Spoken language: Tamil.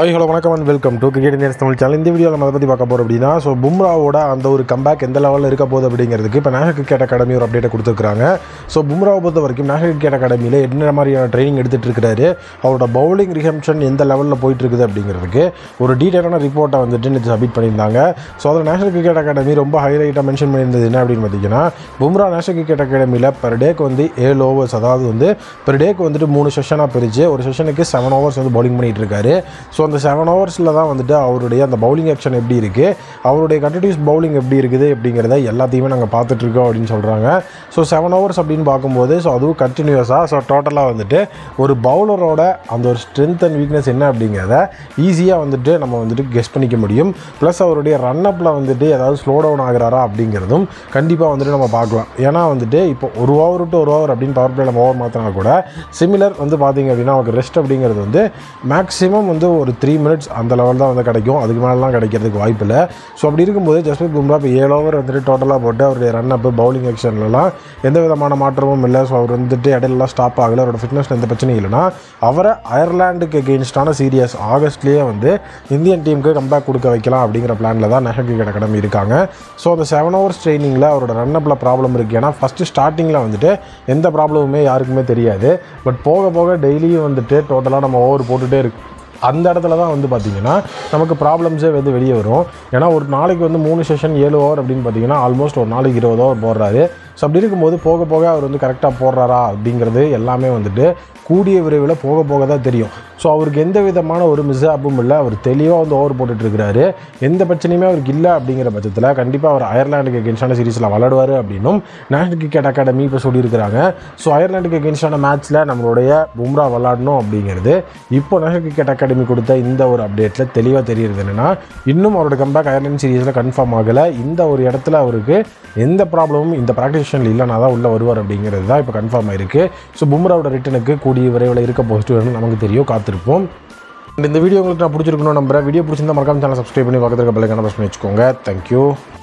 ஐ ஹலோ வணக்கம் and welcome to cricket Indians Tamil channel இந்த வீடியோ நம்ம அதை பற்றி பார்க்க போகிறோம் அப்படின்னா ஸோ பும்ராவோட அந்த ஒரு கம்பேக் எந்த லெவலில் இருக்க போகுது அப்படிங்கிறதுக்கு இப்போ நேஷனல் கிரிக்கெட் அகாடமி ஒரு அப்டேட்டை கொடுத்துருக்காங்க ஸோ பும்ராவை பொறுத்த வரைக்கும் நேஷனல் கிரிக்கெட் அகாடமியில் என்ன மாதிரியான ட்ரைனிங் எடுத்துகிட்டு இருக்கிறாரு அவரோட பவுலிங் ரிஹம்ஷன் எந்த லெவலில் போயிட்டு இருக்குது அப்படிங்கிறதுக்கு ஒரு டீட்டெயிலான ரிப்போர்ட்டை வந்துட்டு நேற்று சப்மிட் பண்ணியிருந்தாங்க ஸோ அதில் நேஷனல் கிரிக்கெட் அகாடமி ரொம்ப ஹைலைட்டாக மென்ஷன் பண்ணியிருந்தது என்ன அப்படின்னு பார்த்தீங்கன்னா பும்ரா நேஷனல் கிரிக்கெட் அகாடமியில் பெர் டேக்கு வந்து ஏழு ஓவர்ஸ் அதாவது வந்து பெர் டேக்கு வந்துட்டு மூணு செஷனாக பிரித்து ஒரு செஷனுக்கு செவன் ஓவர்ஸ் வந்து பவுலிங் பண்ணிட்டு இருக்காரு ஸோ அந்த செவன் ஓவர்ஸில் தான் வந்துட்டு அவருடைய அந்த பவுலிங் ஆக்ஷன் எப்படி இருக்குது அவருடைய கண்டினியூஸ் பவுலிங் எப்படி இருக்குது அப்படிங்கிறத எல்லாத்தையுமே நாங்கள் பார்த்துட்ருக்கோம் அப்படின்னு சொல்கிறாங்க ஸோ செவன் ஓவர்ஸ் அப்படின்னு பார்க்கும்போது ஸோ அதுவும் கண்டினியூஸாக ஸோ டோட்டலாக வந்துட்டு ஒரு பவுலரோட அந்த ஒரு ஸ்ட்ரென்த் அண்ட் வீக்னஸ் என்ன அப்படிங்கிறத ஈஸியாக வந்துட்டு நம்ம வந்துட்டு கெஸ் பண்ணிக்க முடியும் ப்ளஸ் அவருடைய ரன் அப்பில் வந்துட்டு ஏதாவது ஸ்லோ டவுன் ஆகுறாரா அப்படிங்கிறதும் கண்டிப்பாக வந்துட்டு நம்ம பார்க்கலாம் ஏன்னா வந்துட்டு இப்போ ஒரு ஓவர் டு ஒரு ஓவர் அப்படின்னு பவர் பிளே நம்ம ஓவர் மாற்றினா கூட சிமிலர் வந்து பார்த்தீங்க அப்படின்னா அவருக்கு ரெஸ்ட் அப்படிங்கிறது வந்து மேக்ஸிமம் வந்து ஒரு த்ரீ மினிட்ஸ் அந்த லெவல் தான் வந்து கிடைக்கும் அதுக்கு மேலாம் கிடைக்கிறதுக்கு வாய்ப்பு இல்லை ஸோ அப்படி இருக்கும்போது ஜஸ்பிரித் பும்ரா இப்போ ஏழு ஓவர் வந்துட்டு டோட்டலாக போட்டு அவருடைய ரன் அப்பு பவுலிங் ஆக்ஷன்லலாம் எந்த விதமான மாற்றமும் இல்லை ஸோ அவர் வந்துட்டு இடையிலலாம் ஸ்டாப் ஆகலை அவரோட ஃபிட்னஸில் எந்த பிரச்சனையும் இல்லைனா அவரை அயர்லாண்டுக்கு எகெயின்ஸ்டான சீரியஸ் ஆகஸ்ட்லேயே வந்து இந்தியன் டீமுக்கு கம்பேக் கொடுக்க வைக்கலாம் அப்படிங்கிற பிளானில் தான் நேஷனல் கிரிக்கெட் அகாடமி இருக்காங்க ஸோ அந்த செவன் ஹவர்ஸ் ட்ரைனிங்கில் அவரோட ரன் அப்பில் ப்ராப்ளம் இருக்குது ஏன்னா ஃபஸ்ட்டு ஸ்டார்டிங்கில் வந்துட்டு எந்த ப்ராப்ளமுமே யாருக்குமே தெரியாது பட் போக போக டெய்லியும் வந்துட்டு டோட்டலாக நம்ம ஓவர் போட்டுகிட்டே இருக்கு அந்த இடத்துல தான் வந்து பார்த்திங்கன்னா நமக்கு ப்ராப்ளம்ஸே வந்து வெளியே வரும் ஏன்னா ஒரு நாளைக்கு வந்து மூணு செஷன் ஏழு ஓவர் அப்படின்னு பார்த்தீங்கன்னா ஆல்மோஸ்ட் ஒரு நாளைக்கு இருபது ஓவர் போடுறாரு ஸோ அப்படி இருக்கும்போது போக போக அவர் வந்து கரெக்டாக போடுறாரா அப்படிங்கிறது எல்லாமே வந்துட்டு கூடிய விரைவில் போக போக தான் தெரியும் ஸோ அவருக்கு எந்த விதமான ஒரு மிஸ்ஆப்பும் இல்லை அவர் தெளிவாக வந்து ஓவர் போட்டுட்ருக்கிறாரு எந்த பிரச்சனையுமே அவருக்கு இல்லை அப்படிங்கிற பட்சத்தில் கண்டிப்பாக அவர் அயர்லாண்டுக்கு எகென்ஸ்டான சீரீஸில் விளாடுவார் அப்படின்னும் நேஷனல் கிரிக்கெட் அகாடமி இப்போ சொல்லியிருக்கிறாங்க ஸோ அயர்லாண்டுக்கு எகென்ஸ்டான மேட்ச்சில் நம்மளுடைய பும்ரா விளாடணும் அப்படிங்கிறது இப்போ நேஷனல் கிரிக்கெட் அகாடமி கொடுத்த இந்த ஒரு அப்டேட்டில் தெளிவாக தெரியுது என்னென்னா இன்னும் அவரோட கம்பேக் அயர்லாந்து சீரீஸில் கன்ஃபார்ம் ஆகலை இந்த ஒரு இடத்துல அவருக்கு எந்த ப்ராப்ளமும் இந்த ப்ராக்டிஷனில் இல்லைனா தான் உள்ளே வருவார் அப்படிங்கிறது தான் இப்போ கன்ஃபார்ம் ஆயிருக்கு ஸோ பும்ராவோட ரிட்டனுக்கு கூடிய விரைவில் இருக்க போஸ்ட்டு நமக்கு தெரியும் காத்திருப்போம் And இந்த வீடியோ உங்களுக்கு நான் பிடிச்சிருக்கணும் நம்புறேன் வீடியோ பிடிச்சிருந்தா மறக்காம சேனல் சப்ஸ்கிரைப் பண்ணி பக்கத்தில் இருக்க பெல்லைக்கான ப்ரெஸ் பண்ணி வச்சுக்கோங்க தேங்க்யூ